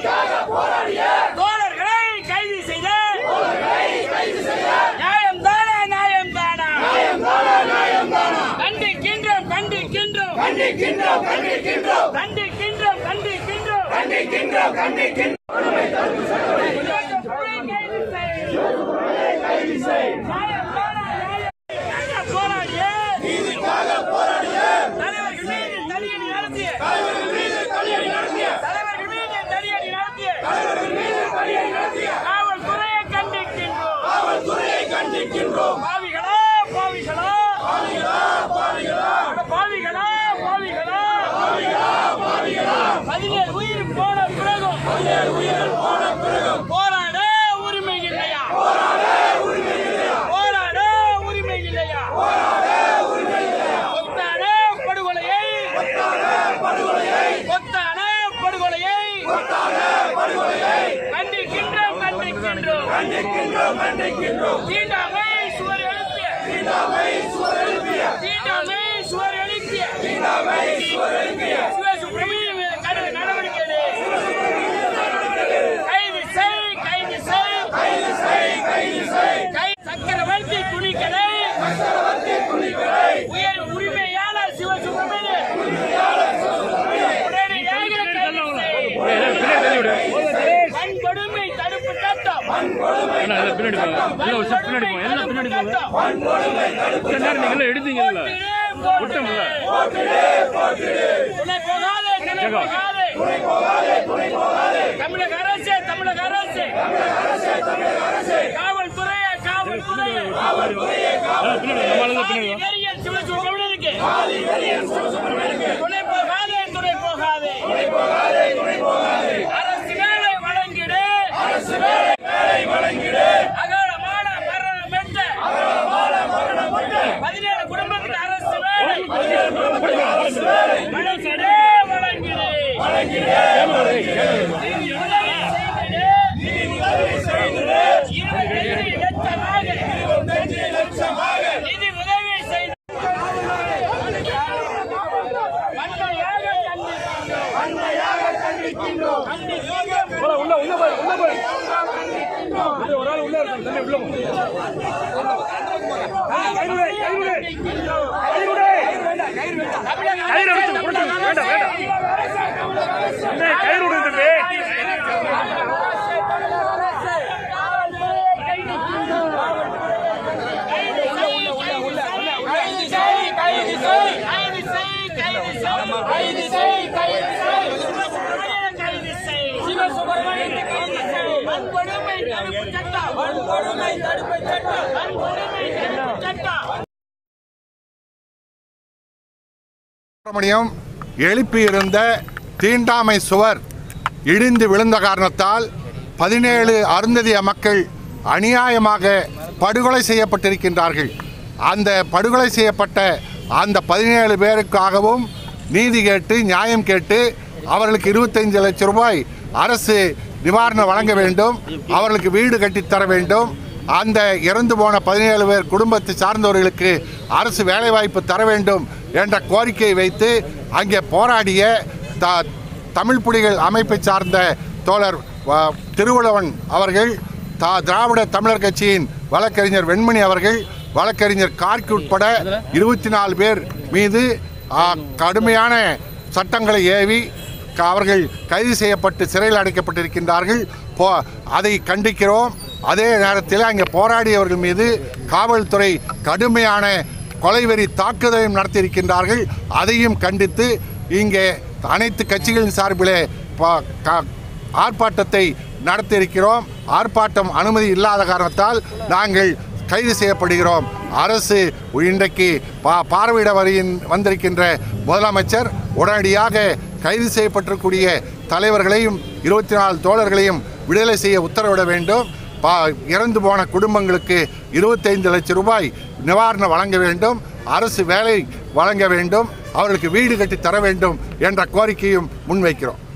தோழர்களை கைது செய்த நியாயம் தானா நியாயம் தானா கண்டிக்கின்றோம் கண்டிக்கின்றோம் கண்டிக்கின்றோம் கண்டிக்கின்றோம் கண்டிக்கின்றோம் கண்டிக்கின்றோம் கண்டிக்கின்றோம் கைது செய் நியாயம் தானா நியாயம் போராடிய தலைவர்கள் மீது தடியடி நடத்திய தலைவர்கள் மீது தடியடி நடத்திய காவல்துறையை கண்டிக்கின்றோம் பாவிகளா பாவிகளா அட பாவிகளா பாவிகளா பதினேழு உயிர் போன பிறகும் போராட உரிமை இல்லையா போராட உரிமை இல்லையா கொத்தான படுகொலையை கொத்தான படுகொலையை கண்டிக்கின்றோம் கண்டிக்கின்றோம் தீண்டாமை சுவர் எழுப்பிய தீண்டாமை சுவர் எழுப்பிய சிவசுப்ரமணியம் கடை நடவடிக்கை எடு. கைது செய் கைது செய் கை- சக்கரவர்த்தி துணிக்கடை உயர் உரிமையாளர் சிவசுப்ரமணியன் உடனடியாக கைது செய். வன்கொடுமை தடுப்பு சட்டம் பின்னாடி போங்க இல்ல ஒரு ஸ்டெப் பின்னாடி போங்க எல்லாம் பின்னாடி போங்க இத்தனை நேரம் நீங்க எல்லாம் எடுத்தீங்கல்ல விட்டோம்ல துணை போகாதே துணை போகாதே தமிழக அரசு தமிழக அரசு காவல்துறையே காவல்துறையே எல்லாம் பின்னாடி நம்ம ஆளுங்க பின்னாடி வா. வெறியன் சிவசுப்ரமணியனுக்கு துணை போகாதே துணை போகாதே அரசு வேலை வழங்கிடு அகாலமான மரணம் பெற்ற பதினேழு குடும்பத்துக்கு அரசு வேலை வழங்கிடு வழங்கிடு இருபத்தஞ்சு லட்சமாக நிதி உதவி செய்து வன்மையாக கண்டிக்கின்றோம். கண்டிக்கின்றோம். போடா, உள்ள உள்ள போய் உள்ள போய் உள்ள ஒரு ஆள் உள்ள இருக்கான் தம்பி உள்ள போ கைவிடு கைவிடு கைவிடு தமிழக கயிறு அரசு, எடுத்து தமிழக கொடுத்து, வேண்டாம், அரசு. என்ன கயிறு விடு தம்பி வன்கொடுமை தடுப்பு சட்டம் வன்கொடுமை தடுப்பு சட்டம் வன்கொடுமை தடுப்பு சட்டம் சுப்பிரமணியம் எழுப்பியிருந்த தீண்டாமை சுவர் இடிந்து விழுந்த காரணத்தால் பதினேழு அருந்ததிய மக்கள் அநியாயமாக படுகொலை செய்யப்பட்டிருக்கின்றார்கள் அந்த படுகொலை செய்யப்பட்ட அந்த பதினேழு பேருக்காகவும் நீதி கேட்டு நியாயம் கேட்டு அவர்களுக்கு இருபத்தைந்து லட்சம் ரூபாய் அரசு நிவாரணம் வழங்க வேண்டும் அவர்களுக்கு வீடு கட்டித்தர வேண்டும் அந்த இறந்து போன பதினேழு பேர் குடும்பத்தை சார்ந்தவர்களுக்கு அரசு வேலைவாய்ப்பு தர வேண்டும் என்ற கோரிக்கையை வைத்து அங்கே போராடிய த தமிழ் புலிகள் அமைப்பை சார்ந்த தோழர் வ- திருவுளவன் அவர்கள் தா திராவிட தமிழர் கட்சியின் வழக்கறிஞர் வெண்மணி அவர்கள் வழக்கறிஞர் கார்கி உட்பட இருபத்தி நாலு பேர் மீது ஆ, கடுமையான சட்டங்களை ஏவி க- அவர்கள் கைது செய்யப்பட்டு சிறையில் அடைக்கப்பட்டிருக்கின்றார்கள் போ அதை கண்டிக்கிறோம் அதே நேரத்தில் அங்கே போராடியவர்கள் மீது காவல்துறை கடுமையான கொலைவெறி தாக்குதலையும் நடத்தியிருக்கின்றார்கள் அதையும் கண்டித்து இங்கே அனைத்து கட்சிகளின் சார்பிலே ப- க- ஆர்ப்பாட்டத்தை நடத்தியிருக்கிறோம் ஆர்ப்பாட்டம் அனுமதி இல்லாத காரணத்தால் நாங்கள் கைது செய்யப்படுகிறோம் அரசு இன்றைக்கு பா பார்வையிட வரியின் வந்திருக்கின்ற முதலமைச்சர் உடனடியாக கைது செய்யப்பட்டிருக்கூடிய தலைவர்களையும் இருபத்தி நாலு தோழர்களையும் விடுதலை செய்ய உத்தரவிட வேண்டும் பா இறந்து போன குடும்பங்களுக்கு இருபத்தைந்து லட்சம் ரூபாய் நிவாரணம் வழங்க வேண்டும் அரசு வேலை வழங்க வேண்டும் அவர்களுக்கு வீடு கட்டி தர வேண்டும் என்ற கோரிக்கையும் முன்வைக்கிறோம்